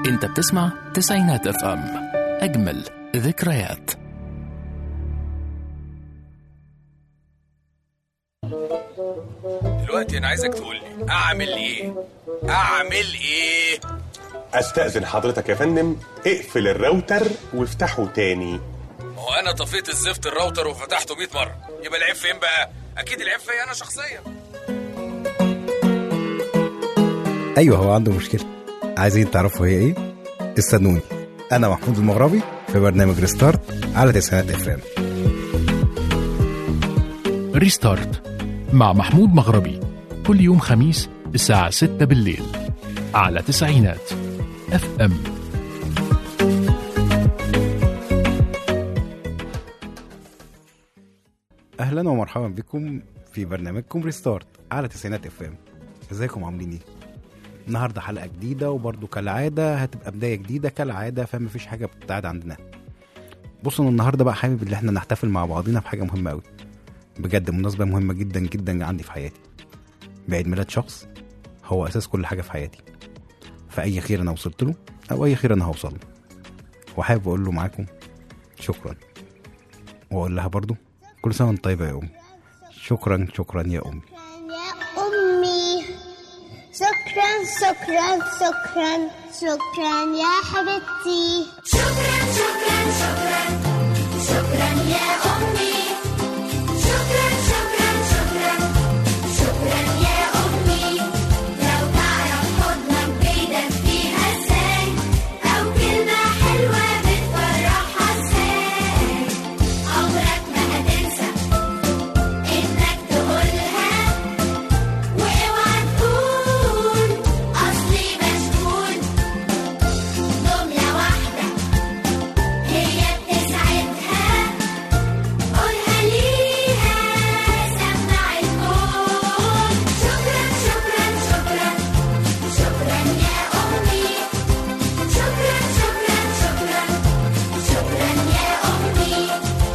انت بتسمع تسعينات اف ام اجمل ذكريات دلوقتي انا عايزك تقول لي اعمل ايه اعمل ايه استأذن حضرتك يا فندم اقفل الراوتر وافتحه تاني ما هو انا طفيت الزفت الراوتر وفتحته 100 مره يبقى العيب فين بقى اكيد العيب فيا انا شخصيا ايوه هو عنده مشكله عايزين تعرفوا هي ايه استنوني انا محمود المغربي في برنامج ريستارت على تسعينات اف ام ريستارت مع محمود مغربي كل يوم خميس الساعة 6 بالليل على تسعينات اف ام اهلا ومرحبا بكم في برنامجكم ريستارت على تسعينات اف ام ازيكم عاملين ايه النهارده حلقه جديده وبرضو كالعاده هتبقى بدايه جديده كالعاده فما فيش حاجه بتبتعد عندنا بصوا انا النهارده بقى حابب ان احنا نحتفل مع بعضينا بحاجه مهمه قوي بجد مناسبه مهمه جدا جدا عندي في حياتي بعيد ميلاد شخص هو اساس كل حاجه في حياتي فاي خير انا وصلت له او اي خير انا هوصل له وحابب اقول له معاكم شكرا واقول لها برضو كل سنه وانت طيبه يا امي شكرا شكرا يا امي يا أمي شكرا شكرا شكرا شكرا يا حبيبتي شكرا شكرا شكرا شكرا يا أمي شكرا شكرا شكرا شكرا يا أمي لو تعرف حضنك بيدك فيها ازاي أو كلمة حلوة بتفرحها ازاي عمرك ما هتنسى إنك تقولها واوعى تقول أصلي مشغول جملة واحدة هي بتسعدها قولها ليها سمع الكون شكرا شكرا شكرا شكرا يا أمي شكرا شكرا شكرا شكرا يا أمي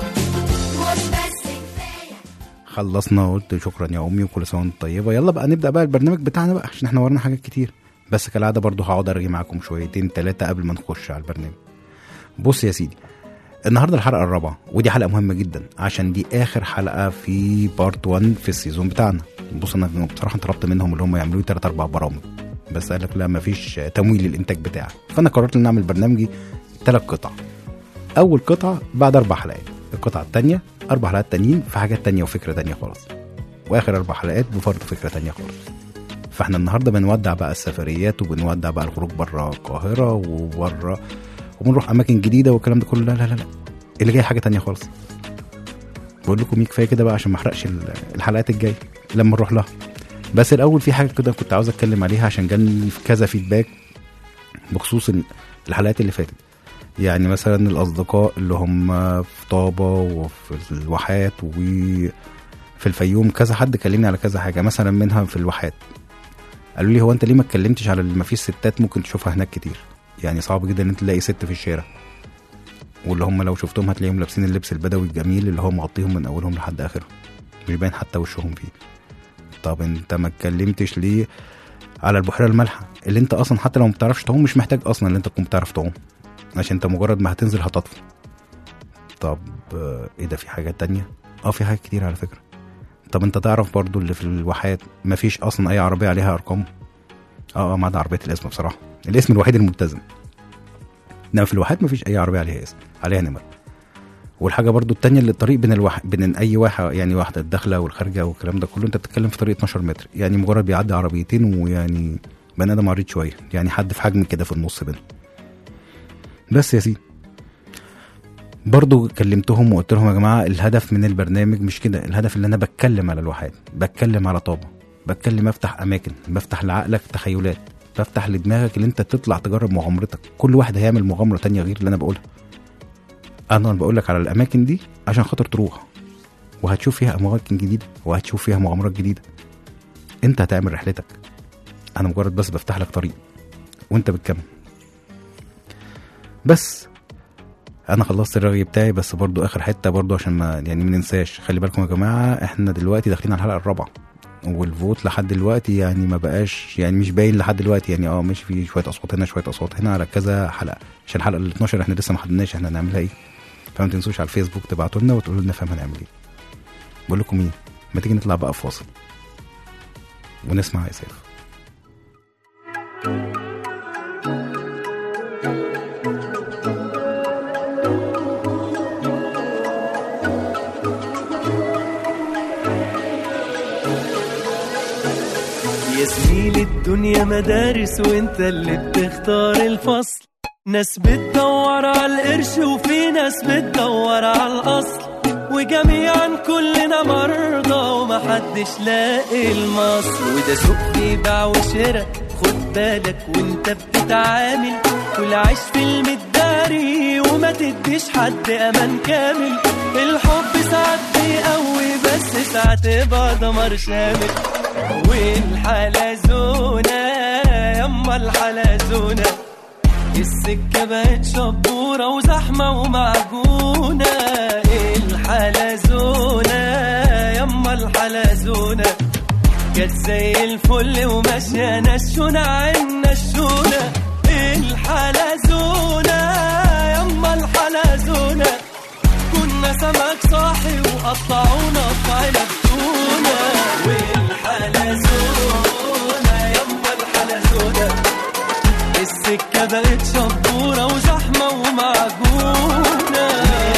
مش بس كفاية خلصنا قلت شكرا يا امي وكل سنه وانت طيبه يلا بقى نبدا بقى البرنامج بتاعنا بقى عشان احنا ورانا حاجات كتير بس كالعاده برضو هقعد ارغي معاكم شويتين ثلاثه قبل ما نخش على البرنامج بص يا سيدي النهارده الحلقه الرابعه ودي حلقه مهمه جدا عشان دي اخر حلقه في بارت 1 في السيزون بتاعنا بص انا بصراحه طلبت منهم اللي هم يعملوا لي ثلاث اربع برامج بس قال لك لا مفيش تمويل للانتاج بتاعك فانا قررت ان اعمل برنامجي ثلاث قطع اول قطعه بعد اربع حلقات القطعه الثانيه اربع حلقات تانيين في حاجات تانية وفكره تانية خالص واخر اربع حلقات بفرض فكره تانية خالص فاحنا النهارده بنودع بقى السفريات وبنودع بقى الخروج بره القاهره وبره وبنروح اماكن جديده والكلام ده كله لا لا لا لا اللي جاي حاجه تانية خالص بقول لكم ايه كفايه كده بقى عشان ما احرقش ال- الحلقات الجايه لما نروح لها بس الاول في حاجه كده كنت عاوز اتكلم عليها عشان جالي كذا فيدباك بخصوص ال- الحلقات اللي فاتت يعني مثلا الاصدقاء اللي هم في طابه وفي الواحات وفي الفيوم كذا حد كلمني على كذا حاجه مثلا منها في الواحات قالوا لي هو انت ليه ما اتكلمتش على اللي ما فيش ستات ممكن تشوفها هناك كتير يعني صعب جدا ان انت تلاقي ست في الشارع واللي هم لو شفتهم هتلاقيهم لابسين اللبس البدوي الجميل اللي هو مغطيهم من اولهم لحد اخرهم مش باين حتى وشهم فيه طب انت ما اتكلمتش ليه على البحيره المالحه اللي انت اصلا حتى لو ما بتعرفش تعوم مش محتاج اصلا ان انت تكون بتعرف تعوم عشان انت مجرد ما هتنزل هتطفو طب آه، ايه ده في حاجات تانية اه في حاجات كتير على فكره طب انت تعرف برضو اللي في الواحات مفيش اصلا اي عربيه عليها ارقام اه اه ما عدا عربيه الاسم بصراحه الاسم الوحيد الملتزم انما في الواحات مفيش اي عربيه عليها اسم عليها نمر والحاجه برضو التانية اللي الطريق بين الواح... بين اي واحه يعني واحده الداخله والخارجه والكلام ده كله انت بتتكلم في طريق 12 متر يعني مجرد بيعدي عربيتين ويعني بني ادم عريض شويه يعني حد في حجم كده في النص بينهم بس يا سيدي برضو كلمتهم وقلت لهم يا جماعه الهدف من البرنامج مش كده الهدف اللي انا بتكلم على الواحات بتكلم على طابه بتكلم افتح اماكن بفتح لعقلك تخيلات بفتح لدماغك اللي انت تطلع تجرب مغامرتك كل واحد هيعمل مغامره تانية غير اللي انا بقولها انا بقول لك على الاماكن دي عشان خاطر تروح وهتشوف فيها اماكن جديده وهتشوف فيها مغامرات جديده انت هتعمل رحلتك انا مجرد بس بفتح لك طريق وانت بتكمل بس انا خلصت الرغي بتاعي بس برضو اخر حته برضو عشان ما يعني ما ننساش خلي بالكم يا جماعه احنا دلوقتي داخلين على الحلقه الرابعه والفوت لحد دلوقتي يعني ما بقاش يعني مش باين لحد دلوقتي يعني اه ماشي في شويه اصوات هنا شويه اصوات هنا على كذا حلقه عشان الحلقه ال 12 احنا لسه ما حددناش احنا هنعملها ايه فما تنسوش على الفيسبوك تبعتوا لنا وتقولوا لنا فاهم هنعمل ايه بقول لكم ايه ما تيجي نطلع بقى في فاصل ونسمع اساف يا زميلي الدنيا مدارس وانت اللي بتختار الفصل ناس بتدور على القرش وفي ناس بتدور على الاصل وجميعا كلنا مرضى ومحدش لاقي المصل وده سوق في بيع وشراء خد بالك وانت بتتعامل كل عيش في المداري وما تديش حد امان كامل الحب ساعات بيقوي بس ساعات يبقى دمار شامل والحلزونة يما الحلزونة السكة بقت شبورة وزحمة ومعجونة الحلزونة يما الحلزونة كانت زي الفل وماشية نشونة عين نشونة الحلزونة يما الحلزونة كنا سمك صاحي وقطعونا في عنب تونة والحلزونة يما الحلزونة السكة بقت شبورة وزحمة ومعجونة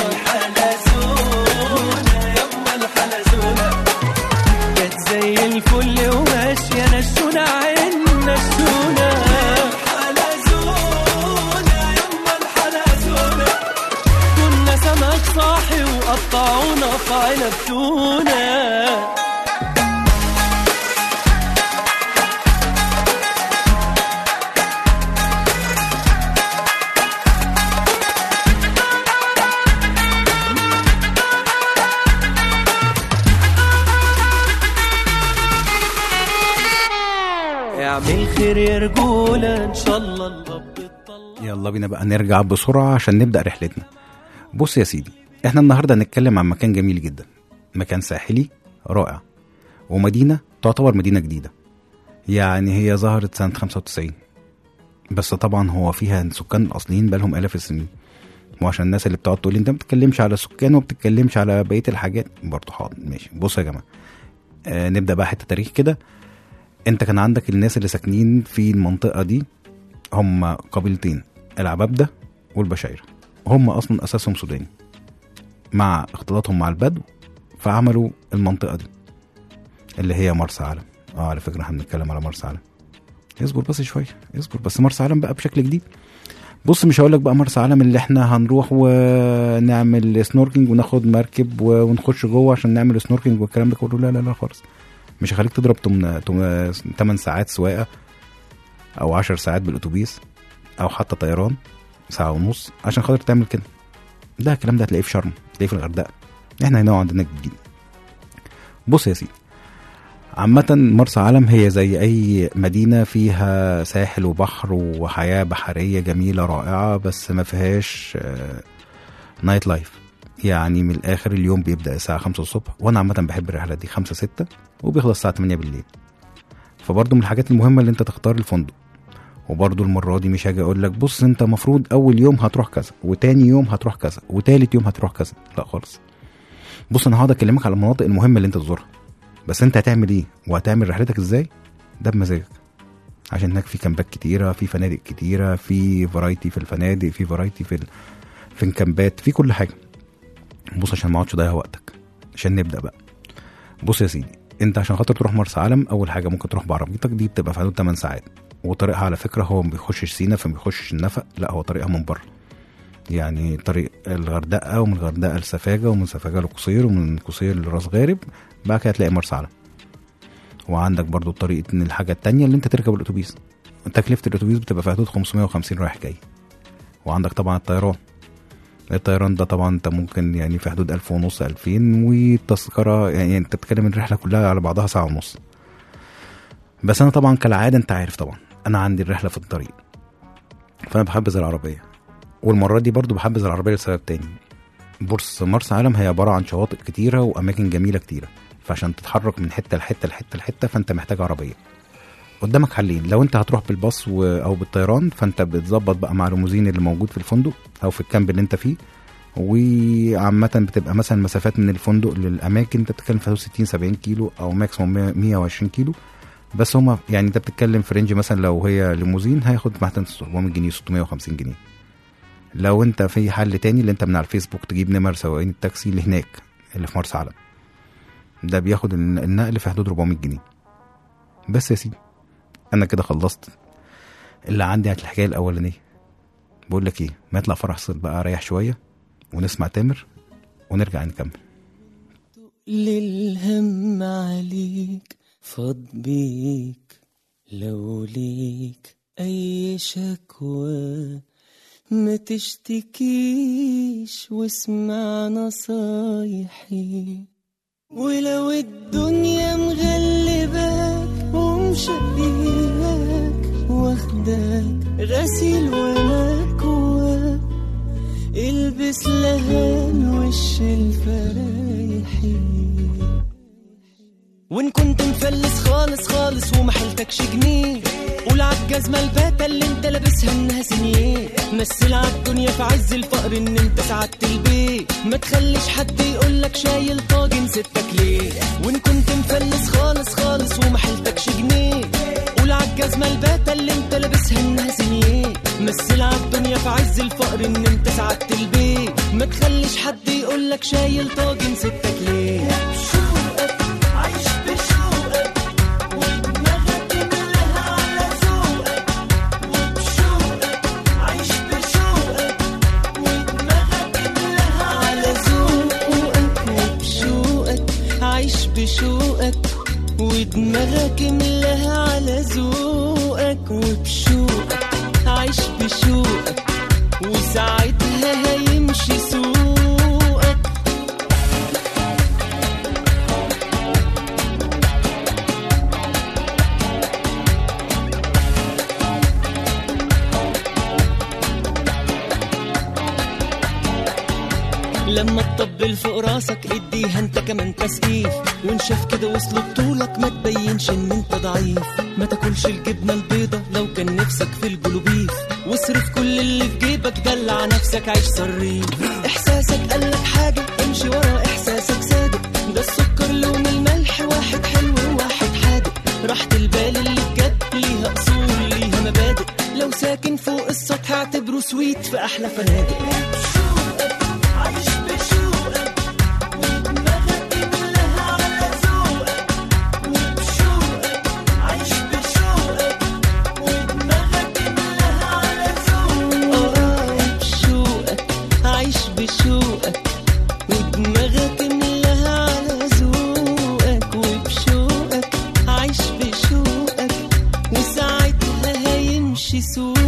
الحلزونة يما الحلزونة كانت زي الفل وماشية نشونة عين نشونة حلزونة يما الحلزونة كنا سمك صاحي وقطعونا في عنب تونة اعمل خير يا رجولة ان شاء الله الرب يطلع يلا بينا بقى نرجع بسرعة عشان نبدأ رحلتنا بص يا سيدي احنا النهاردة هنتكلم عن مكان جميل جدا مكان ساحلي رائع ومدينة تعتبر مدينة جديدة يعني هي ظهرت سنة 95 بس طبعا هو فيها السكان الأصليين بقالهم آلاف السنين وعشان الناس اللي بتقعد تقول لي انت ما بتتكلمش على السكان وما بتتكلمش على بقية الحاجات برضه حاضر ماشي بصوا يا جماعة آه نبدأ بقى حتة تاريخ كده انت كان عندك الناس اللي ساكنين في المنطقة دي هم قبيلتين العبابدة والبشايرة هم أصلا أساسهم سوداني مع اختلاطهم مع البدو فعملوا المنطقة دي اللي هي مرسى علم اه على فكرة احنا بنتكلم على مرسى علم اصبر بس شوية اصبر بس مرسى علم بقى بشكل جديد بص مش هقول لك بقى مرسى علم اللي احنا هنروح ونعمل سنوركينج وناخد مركب و- ونخش جوه عشان نعمل سنوركينج والكلام ده كله لا لا لا خالص مش هخليك تضرب 8 ساعات سواقه او 10 ساعات بالاتوبيس او حتى طيران ساعه ونص عشان خاطر تعمل كده ده الكلام ده هتلاقيه في شرم هتلاقيه في الغردقه احنا هنا عندنا الجديد بص يا سيدي عامة مرسى علم هي زي أي مدينة فيها ساحل وبحر وحياة بحرية جميلة رائعة بس ما فيهاش آه، نايت لايف يعني من الآخر اليوم بيبدأ الساعة خمسة الصبح وأنا عامة بحب الرحلة دي خمسة ستة وبيخلص الساعة 8 بالليل فبرضه من الحاجات المهمة اللي أنت تختار الفندق وبرضه المرة دي مش هاجي أقول لك بص أنت مفروض أول يوم هتروح كذا وتاني يوم هتروح كذا وتالت يوم هتروح كذا لا خالص بص أنا هقعد أكلمك على المناطق المهمة اللي أنت تزورها بس أنت هتعمل إيه وهتعمل رحلتك إزاي ده بمزاجك عشان هناك في كامبات كتيرة في فنادق كتيرة في فرايتي في الفنادق في فرايتي في ال... في الكامبات في كل حاجة بص عشان ما اقعدش اضيع وقتك عشان نبدا بقى بص يا سيدي انت عشان خاطر تروح مرسى علم اول حاجه ممكن تروح بعربيتك دي بتبقى في حدود 8 ساعات وطريقها على فكره هو ما بيخشش سينا فما بيخشش النفق لا هو طريقها من بره يعني طريق الغردقه ومن الغردقه لسفاجه ومن سفاجه لقصير ومن قصير لراس غارب بعد كده هتلاقي مرسى علم وعندك برضو طريقه ان الحاجه التانية اللي انت تركب الاتوبيس تكلفه الاتوبيس بتبقى في حدود 550 رايح جاي وعندك طبعا الطيران الطيران ده طبعا انت ممكن يعني في حدود ألف ونص ألفين والتذكرة يعني انت بتتكلم الرحلة كلها على بعضها ساعة ونص بس أنا طبعا كالعادة انت عارف طبعا أنا عندي الرحلة في الطريق فأنا بحبذ العربية والمرة دي برضو بحبذ العربية لسبب تاني بورس مرسى علم هي عبارة عن شواطئ كتيرة وأماكن جميلة كتيرة فعشان تتحرك من حته لحته لحته لحته فانت محتاج عربيه قدامك حلين لو انت هتروح بالباص و... او بالطيران فانت بتظبط بقى مع الليموزين اللي موجود في الفندق او في الكامب اللي انت فيه وعامة بتبقى مثلا مسافات من الفندق للأماكن أنت بتتكلم في حدود 60 70 كيلو أو ماكسيموم 100 120 كيلو بس هما يعني أنت بتتكلم في رينج مثلا لو هي ليموزين هياخد مثلا 700 جنيه 650 جنيه لو أنت في حل تاني اللي أنت من على الفيسبوك تجيب نمر سواقين التاكسي اللي هناك اللي في مرسى علم ده بياخد الن- النقل في حدود 400 جنيه بس يا سيدي أنا كده خلصت اللي عندي على الحكاية الأولانية بقول لك إيه ما يطلع فرح صيد بقى ريح شوية ونسمع تامر ونرجع نكمل للهم عليك فاض بيك لو ليك أي شكوى ما تشتكيش واسمع نصايحي ولو الدنيا مغلباك ومشقياك واخداك غسيل ومكواك البس لهان وش الفرايحي وان كنت مفلس خالص خالص وما حيلتكش جنيه قول عالجزمة الباتة اللي انت لابسها انها سنيه مثل عالدنيا في عز الفقر ان انت سعدت البيت ما تخليش حد يقولك شايل طاجن ستك ليه وان كنت مفلس خالص خالص وما حيلتكش جنيه قول عالجزمة الباتة اللي انت لابسها انها سنيه مثل عالدنيا في عز الفقر ان انت سعدت البيت ما تخليش حد يقولك شايل طاجن ستك ليه بشوقك عايش بشوقك ودماغك ملها على ذوقك وبشوقك عايش بشوقك ودماغك ملها على ذوقك وبشوقك عايش بشوقك ودماغك ملها على ذوقك وبشوقك عايش بشوقك وساعتها هيمشي سوقك لما تطبل فوق راسك اديها انت كمان تسقيف وان شاف كده وصل بطولك ما تبينش ان انت ضعيف ما تاكلش الجبنه البيضه لو كان نفسك في الجلوبيف واصرف كل اللي في جيبك دلع نفسك عيش صريف احساسك قالك حاجه امشي ورا احساسك صادق ده السكر لون الملح واحد حلو وواحد حادق راحة البال اللي بجد ليها اصول ليها مبادئ لو ساكن فوق السطح اعتبره سويت في احلى فنادق عايش بشوقك ودماغك ملها على ذوقك وبشوقك عايش بشوقك ودماغك ملها على ذوقك اه بشوقك عايش بشوقك ودماغك ملها على ذوقك وبشوقك عايش بشوقك وساعتها هيمشي سوقك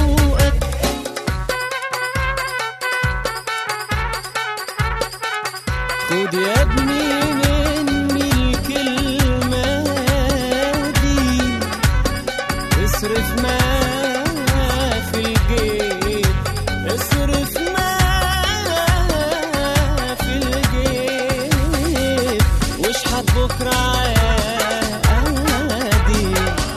خد يا ابني مني الكلمة دي اصرف ما في الجيب اصرف ما في الجيب واشحت بكرة عادي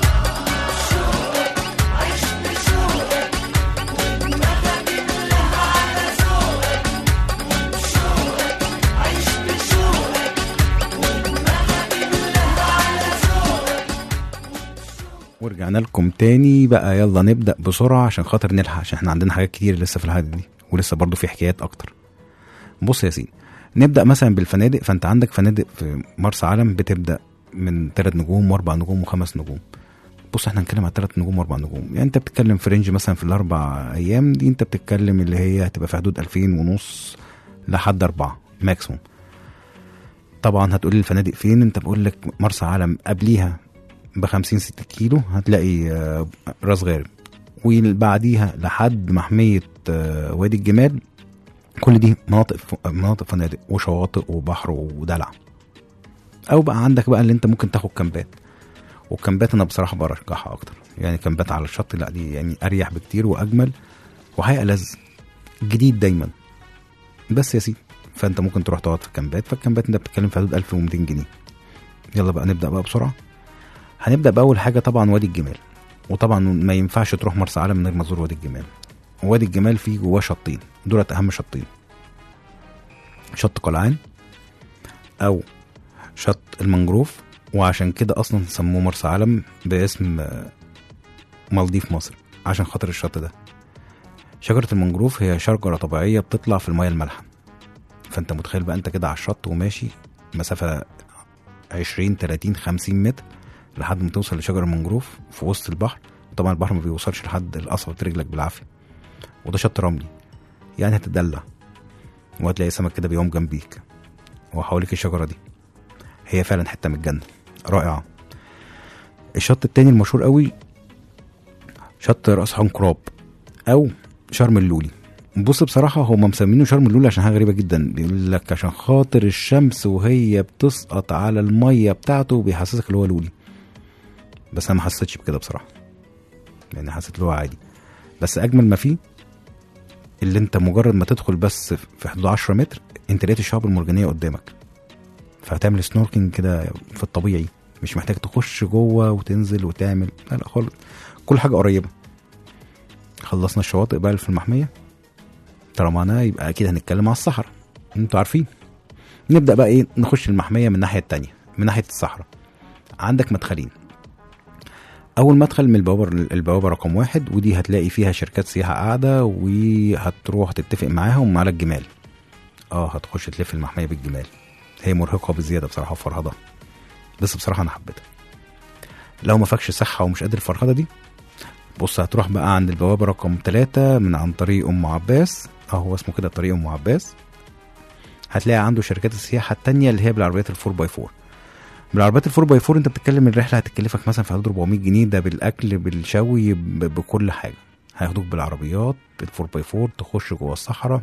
عيش بشوقك ودماغك ملها على ذوقك وبشوقك عيش بشوقك ودماغك ملها على ذوقك ورجعنا لكم تاني بقى يلا نبدا بسرعه عشان خاطر نلحق عشان احنا عندنا حاجات كتير لسه في الحلقه دي ولسه برضو في حكايات اكتر بص يا سيدي نبدا مثلا بالفنادق فانت عندك فنادق في مرسى علم بتبدا من ثلاث نجوم واربع نجوم وخمس نجوم بص احنا هنتكلم على ثلاث نجوم واربع نجوم يعني انت بتتكلم في رينج مثلا في الاربع ايام دي انت بتتكلم اللي هي هتبقى في حدود 2000 ونص لحد أربعة ماكسيموم طبعا هتقولي الفنادق فين انت بقول لك مرسى علم قبليها ب 50 60 كيلو هتلاقي آه، راس غارب وبعديها لحد محمية آه، وادي الجمال كل دي مناطق ف- مناطق فنادق وشواطئ وبحر ودلع او بقى عندك بقى اللي انت ممكن تاخد كامبات والكامبات انا بصراحه برجحها اكتر يعني كامبات على الشط لا دي يعني اريح بكتير واجمل وهيئه لذ جديد دايما بس يا سيدي فانت ممكن تروح تقعد في كامبات فالكامبات انت بتتكلم في حدود 1200 جنيه يلا بقى نبدا بقى بسرعه هنبدا باول حاجه طبعا وادي الجمال وطبعا ما ينفعش تروح مرسى علم من غير ما تزور وادي الجمال وادي الجمال فيه جواه شطين دولت اهم شطين شط قلعان او شط المنجروف وعشان كده اصلا سموه مرسى علم باسم آه، مالديف مصر عشان خاطر الشط ده شجرة المنجروف هي شجرة طبيعية بتطلع في المياه المالحة فانت متخيل بقى انت كده على الشط وماشي مسافة 20 30 50 متر لحد ما توصل لشجر المنجروف في وسط البحر طبعا البحر ما بيوصلش لحد القصبة رجلك بالعافية وده شط رملي يعني هتدلع وهتلاقي سمك كده بيقوم جنبيك وحواليك الشجرة دي هي فعلا حتة من الجنة رائعة الشط التاني المشهور قوي شط راس حنقراب او شرم اللولي بص بصراحة هم مسمينه شرم اللولي عشان حاجة غريبة جدا بيقول لك عشان خاطر الشمس وهي بتسقط على المية بتاعته بيحسسك اللي هو لولي بس انا ما حسيتش بكده بصراحة يعني حسيت اللي هو عادي بس اجمل ما فيه اللي انت مجرد ما تدخل بس في حدود 10 متر انت لقيت الشعاب المرجانية قدامك فهتعمل سنوركينج كده في الطبيعي مش محتاج تخش جوه وتنزل وتعمل لا لا خالص كل حاجة قريبة خلصنا الشواطئ بقى اللي في المحمية طالما يبقى أكيد هنتكلم على الصحراء انتوا عارفين نبدأ بقى ايه نخش المحمية من الناحية التانية من ناحية الصحراء عندك مدخلين أول مدخل من البوابة البوابة رقم واحد ودي هتلاقي فيها شركات سياحة قاعدة وهتروح تتفق معاهم على الجمال اه هتخش تلف المحمية بالجمال هي مرهقة بزيادة بصراحة وفرهضة بس بصراحة أنا حبيتها لو ما فاكش صحة ومش قادر الفرهدة دي بص هتروح بقى عند البوابة رقم ثلاثة من عن طريق أم عباس اه هو اسمه كده طريق أم عباس هتلاقي عنده شركات السياحة التانية اللي هي بالعربيات الفور باي فور بالعربيات الفور باي فور انت بتتكلم الرحلة هتكلفك مثلا في حدود 400 جنيه ده بالأكل بالشوي ب- بكل حاجة هياخدوك بالعربيات الفور باي فور تخش جوه الصحراء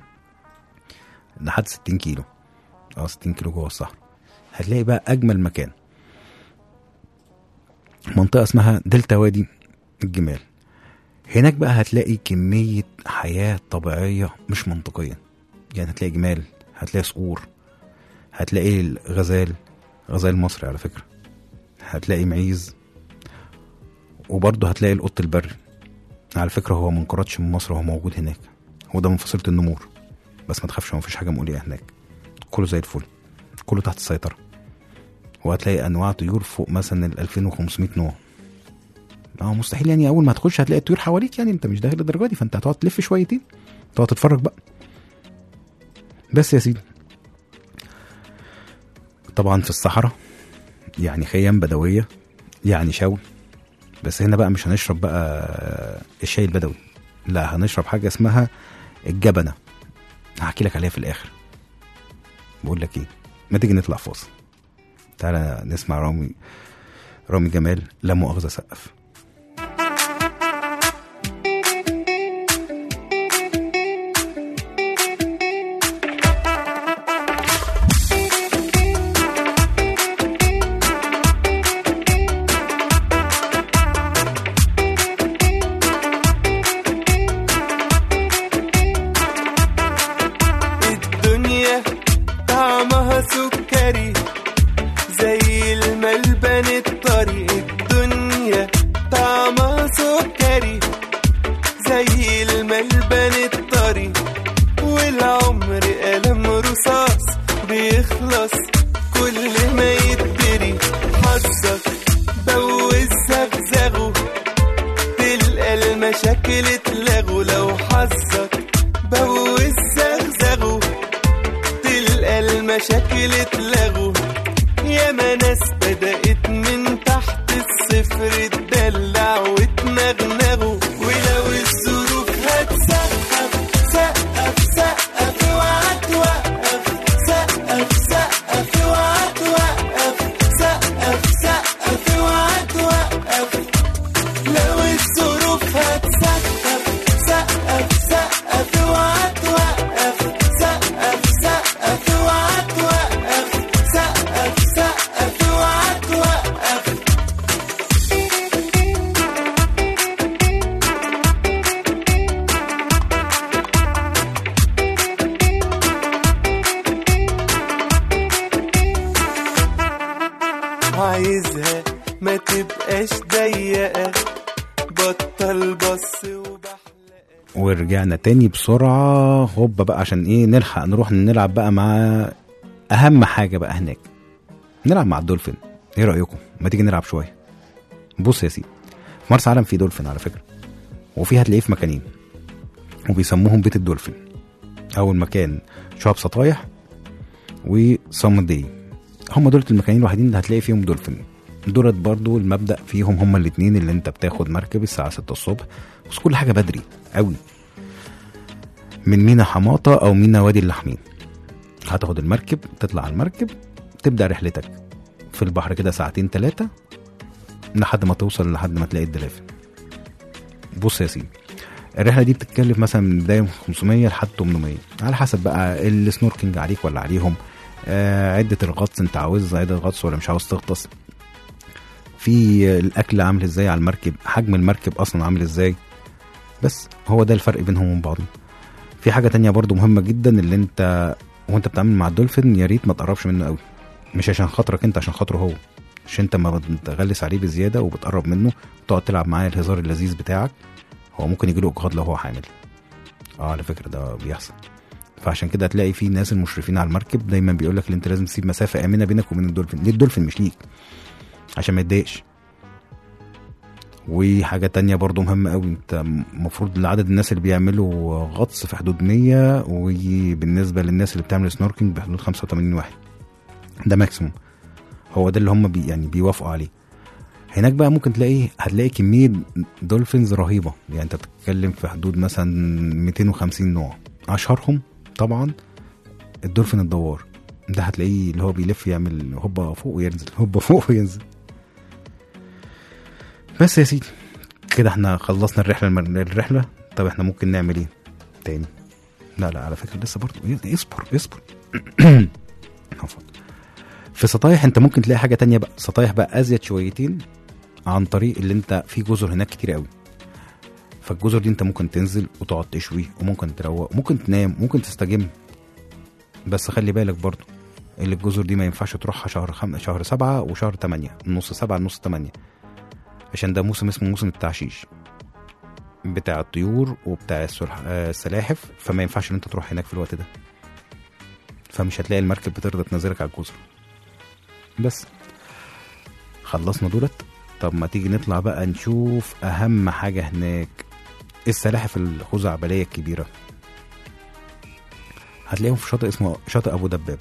لحد 60 كيلو اه 60 كيلو جوه الصحراء هتلاقي بقى أجمل مكان منطقة اسمها دلتا وادي الجمال هناك بقى هتلاقي كمية حياة طبيعية مش منطقية يعني هتلاقي جمال هتلاقي صقور هتلاقي الغزال غزال مصري على فكرة هتلاقي معيز وبرضه هتلاقي القط البري على فكرة هو ما انقرضش من مصر هو موجود هناك هو ده من فصيلة النمور بس ما تخافش هو مفيش حاجة مقلقة هناك كله زي الفل كله تحت السيطرة وهتلاقي انواع طيور فوق مثلا ال 2500 نوع اه مستحيل يعني اول ما تخش هتلاقي الطيور حواليك يعني انت مش داخل الدرجه دي فانت هتقعد تلف شويتين تقعد تتفرج بقى بس يا سيدي طبعا في الصحراء يعني خيام بدويه يعني شوي بس هنا بقى مش هنشرب بقى الشاي البدوي لا هنشرب حاجه اسمها الجبنه هحكي لك عليها في الاخر بقول لك ايه ما تيجي نطلع فاصل تعالى نسمع رامي رامي جمال لا مؤاخذة سقف الدنيا طعمها سكري زي الملبن الطري الدنيا طعمها سكري زي الملبن الطري والعمر قلم رصاص بيخلص كل ما يتدري حظك بوز زغزغه تلقى المشاكل اتلغوا لو حظك بوز زغزغه تلقى المشاكل اتلغوا ياما ناس بدأت من تحت الصفر تدلع وتنغنغوا ولو الظروف هتسقف سقف سقف اوعى توقف سقف سقف اوعى توقف سقف سقف اوعى توقف لو الظروف هتسقف سقف سقف اوعى توقف سقف سقف اوعى توقف سقف سقف اوعى توقف بطل بص وبحلقة ورجعنا تاني بسرعة هوبا بقى عشان ايه نلحق نروح نلعب بقى مع أهم حاجة بقى هناك نلعب مع الدولفين ايه رأيكم؟ ما تيجي نلعب شوية بص يا سيدي في مرسى علم في دولفين على فكرة وفي هتلاقيه في مكانين وبيسموهم بيت الدولفين أول مكان شهاب سطايح وصمدي هم دول المكانين الوحيدين اللي هتلاقي فيهم دولفين دولت برضو المبدأ فيهم هما الاتنين اللي انت بتاخد مركب الساعة 6 الصبح بس كل حاجة بدري قوي من مينا حماطة أو مينا وادي اللحمين هتاخد المركب تطلع على المركب تبدأ رحلتك في البحر كده ساعتين تلاتة لحد ما توصل لحد ما تلاقي الدلافين بص يا سيدي الرحله دي بتتكلف مثلا من بدايه من 500 لحد 800 على حسب بقى السنوركينج عليك ولا عليهم آه عده الغطس انت عاوز عده غطس ولا مش عاوز تغطس في الاكل عامل ازاي على المركب حجم المركب اصلا عامل ازاي بس هو ده الفرق بينهم وبين بعضهم في حاجه تانية برضو مهمه جدا اللي انت وانت بتتعامل مع الدولفين يا ريت ما تقربش منه قوي مش عشان خاطرك انت عشان خاطره هو عشان انت ما بتغلس عليه بزياده وبتقرب منه وتقعد تلعب معاه الهزار اللذيذ بتاعك هو ممكن يجيله اجهاض لو هو حامل اه على فكره ده بيحصل فعشان كده هتلاقي في ناس المشرفين على المركب دايما بيقول لك ان انت لازم تسيب مسافه امنه بينك وبين الدولفين ليه الدولفين مش ليك عشان ما يتضايقش وحاجة تانية برضو مهمة قوي انت المفروض عدد الناس اللي بيعملوا غطس في حدود 100 وبالنسبة للناس اللي بتعمل سنوركينج بحدود 85 واحد ده ماكسيموم هو ده اللي هم بي يعني بيوافقوا عليه هناك بقى ممكن تلاقي هتلاقي كمية دولفينز رهيبة يعني انت بتتكلم في حدود مثلا 250 نوع اشهرهم طبعا الدولفين الدوار ده هتلاقيه اللي هو بيلف يعمل هوبا فوق وينزل هوبا فوق وينزل بس يا سيدي كده احنا خلصنا الرحلة المر... الرحلة طب احنا ممكن نعمل ايه تاني لا لا على فكرة لسه برضه إيه، اصبر اصبر عفوا. في سطايح انت ممكن تلاقي حاجة تانية بقى سطايح بقى ازيد شويتين عن طريق اللي انت في جزر هناك كتير قوي فالجزر دي انت ممكن تنزل وتقعد تشوي وممكن تروق ممكن تنام ممكن تستجم بس خلي بالك برضو اللي الجزر دي ما ينفعش تروحها شهر خم... شهر سبعة وشهر تمانية نص سبعة نص تمانية عشان ده موسم اسمه موسم التعشيش بتاع الطيور وبتاع السلح... آه، السلاحف فما ينفعش ان انت تروح هناك في الوقت ده فمش هتلاقي المركب بترضى تنزلك على الجزر بس خلصنا دولت طب ما تيجي نطلع بقى نشوف اهم حاجة هناك السلاحف الخزعبلية الكبيرة هتلاقيهم في شاطئ اسمه شاطئ ابو دبابة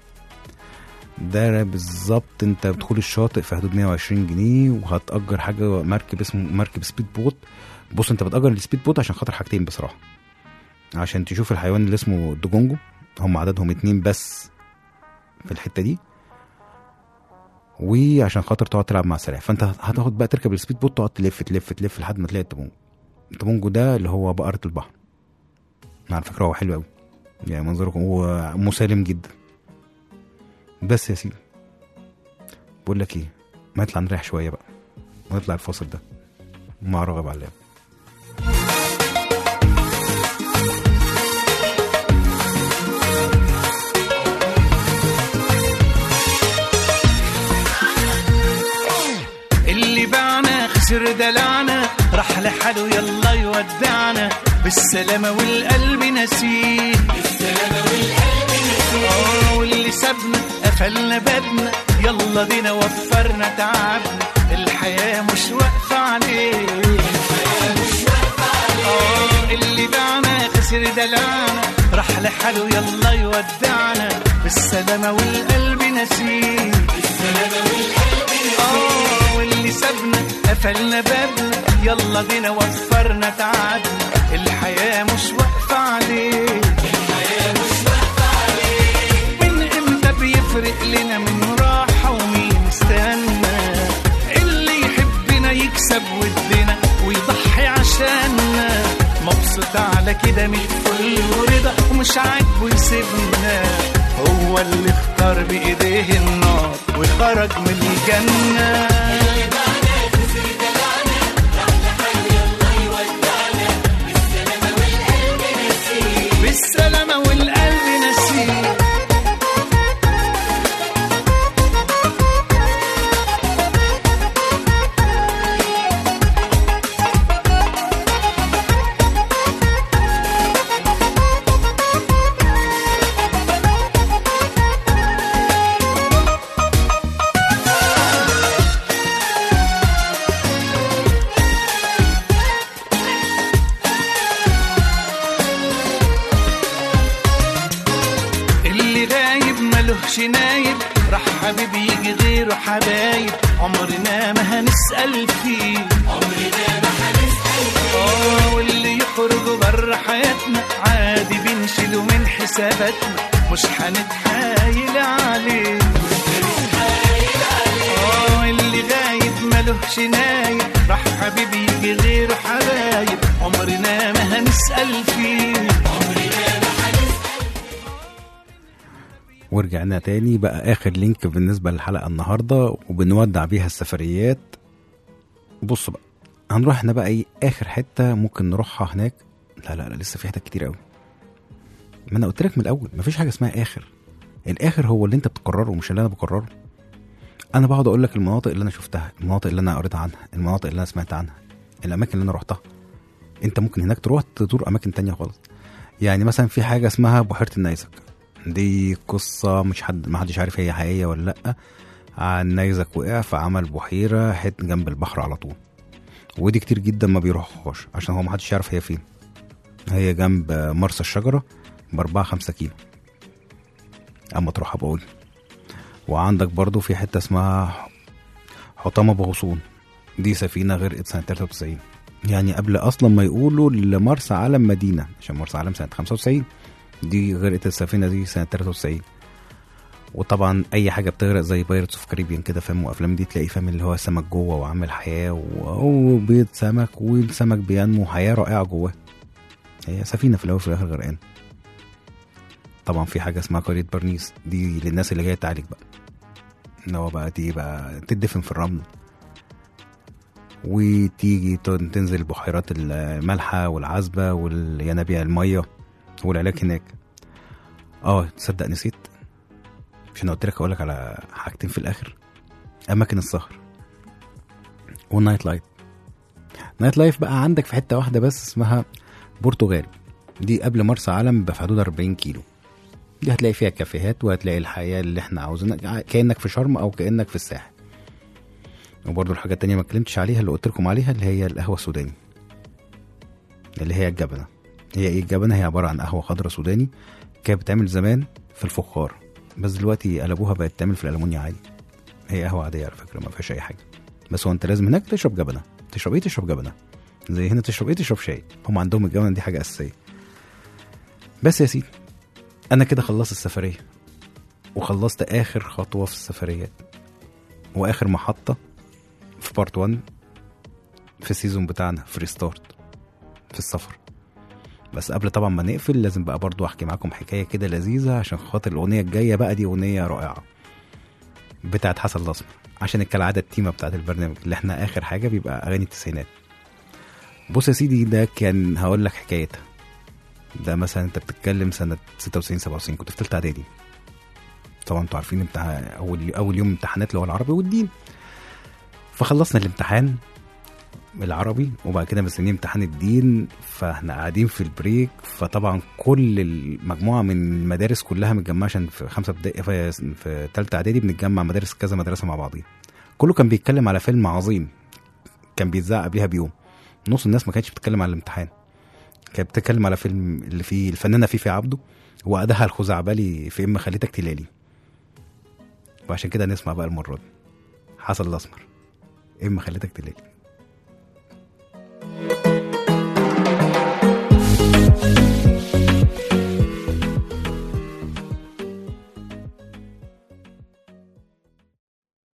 ده بالظبط انت بتدخل الشاطئ في حدود 120 جنيه وهتأجر حاجة مركب اسمه مركب سبيد بوت بص انت بتأجر السبيد بوت عشان خاطر حاجتين بصراحة عشان تشوف الحيوان اللي اسمه الدجونجو هم عددهم اتنين بس في الحتة دي وعشان خاطر تقعد تلعب مع السلاحف فانت هتاخد بقى تركب السبيد بوت تقعد تلف تلف تلف لحد ما تلاقي التبونجو التبونجو ده اللي هو بقرة البحر على فكرة هو حلو قوي يعني منظره هو مسالم جدا بس يا سيدي بقول لك ايه ما نطلع نريح شويه بقى ونطلع الفاصل ده مع رغب علام اللي باعنا خسر دلعنا راح لحاله يلا يودعنا بالسلامة والقلب نسيه بالسلامة والقلب نسيه واللي سابنا قفلنا بابنا يلا دينا وفرنا تعبنا الحياة مش واقفة عليه آه، اللي باعنا خسر دلعنا راح لحاله يلا يودعنا بالسلامة والقلب نسيه بالسلامة والقلب نسيه آه واللي سابنا قفلنا بابنا يلا بينا وفرنا تعبنا الحياة مش واقفة عليه الحياة مش واقفة عليه من امتى بيفرق لنا من راحة ومين استنى اللي يحبنا يكسب ودنا ويضحي عشاننا مبسوط على كده من الفل ورضا ومش عاجبه يسيبنا هو اللي اختار بايديه النار وخرج من الجنه بالسلامة والقلب نسيه غيره حبايب عمرنا ما هنسأل فيه عمرنا ما هنسأل فيه اه واللي يخرج بره حياتنا عادي بنشيله من حساباتنا مش هنتحايل عليه اه اللي غايب ملوش نايب راح حبيبي يجي غيره حبايب عمرنا ما هنسأل فيه ورجعنا تاني بقى اخر لينك بالنسبه للحلقه النهارده وبنودع بيها السفريات بص بقى هنروح احنا بقى ايه اخر حته ممكن نروحها هناك لا لا لا لسه في حتت كتير قوي ما انا قلت لك من الاول مفيش حاجه اسمها اخر الاخر هو اللي انت بتقرره مش اللي انا بقرره انا بقعد اقول لك المناطق اللي انا شفتها المناطق اللي انا قريت عنها المناطق اللي انا سمعت عنها الاماكن اللي انا رحتها انت ممكن هناك تروح تزور اماكن تانية خالص يعني مثلا في حاجه اسمها بحيره النيزك دي قصة مش حد ما حدش عارف هي حقيقية ولا لأ عن نيزك وقع فعمل بحيرة حت جنب البحر على طول ودي كتير جدا ما بيروحوهاش عشان هو ما حدش يعرف هي فين هي جنب مرسى الشجرة بأربعة خمسة كيلو أما تروح بقول وعندك برضو في حتة اسمها حطام أبو غصون دي سفينة غرقت سنة 93 يعني قبل أصلا ما يقولوا لمرسى علم مدينة عشان مرسى علم سنة 95 دي غرقت السفينه دي سنه 93 وطبعا اي حاجه بتغرق زي بايرتس اوف كاريبيان كده فاهم وافلام دي تلاقي فاهم اللي هو سمك جوه وعامل حياه و- وبيض سمك والسمك بينمو حياه رائعه جواه هي سفينه في الاول وفي الاخر غرقان طبعا في حاجه اسمها قريه برنيس دي للناس اللي جايه تعالج بقى ان هو بقى دي بقى تدفن في الرمل وتيجي تن- تنزل البحيرات المالحه والعذبه والينابيع الميه والعلاج هناك اه تصدق نسيت مش انا قلت لك اقول لك على حاجتين في الاخر اماكن السهر والنايت لايف نايت لايف بقى عندك في حته واحده بس اسمها برتغال دي قبل مرسى علم في حدود 40 كيلو دي هتلاقي فيها كافيهات وهتلاقي الحياه اللي احنا عاوزينها كانك في شرم او كانك في الساحل وبرضه الحاجه التانية ما اتكلمتش عليها اللي قلت لكم عليها اللي هي القهوه السوداني اللي هي الجبنه هي ايه الجبنه هي عباره عن قهوه خضراء سوداني كانت بتعمل زمان في الفخار بس دلوقتي قلبوها بقت تعمل في الالومنيا عادي هي قهوه عاديه على فكره ما فيهاش اي حاجه بس هو انت لازم هناك تشرب جبنه تشرب ايه تشرب جبنه زي هنا تشرب ايه تشرب شاي هم عندهم الجبنه دي حاجه اساسيه بس يا سيدي انا كده خلصت السفريه وخلصت اخر خطوه في السفريات واخر محطه في بارت 1 في السيزون بتاعنا في ريستارت في السفر بس قبل طبعا ما نقفل لازم بقى برضو احكي معاكم حكايه كده لذيذه عشان خاطر الاغنيه الجايه بقى دي اغنيه رائعه بتاعت حسن الاسمر عشان كالعاده التيمه بتاعت البرنامج اللي احنا اخر حاجه بيبقى اغاني التسعينات بص يا سيدي ده كان هقول لك حكايتها ده مثلا انت بتتكلم سنه 96 97 كنت في ثالثه اعدادي طبعا انتوا عارفين امتحان اول اول يوم امتحانات اللي هو العربي والدين فخلصنا الامتحان العربي وبعد كده مستنيين امتحان الدين فاحنا قاعدين في البريك فطبعا كل المجموعه من المدارس كلها متجمعه عشان في خمسه ابتدائي في, في ثالثه اعدادي بنتجمع مدارس كذا مدرسه مع بعضيها كله كان بيتكلم على فيلم عظيم كان بيتذاع قبلها بيوم نص الناس ما كانتش بتتكلم على الامتحان كانت بتتكلم على فيلم اللي فيه الفنانه فيفي عبده وأداها الخزعبلي في ام خليتك تلالي وعشان كده نسمع بقى المره دي حسن الاسمر ام خليتك تلالي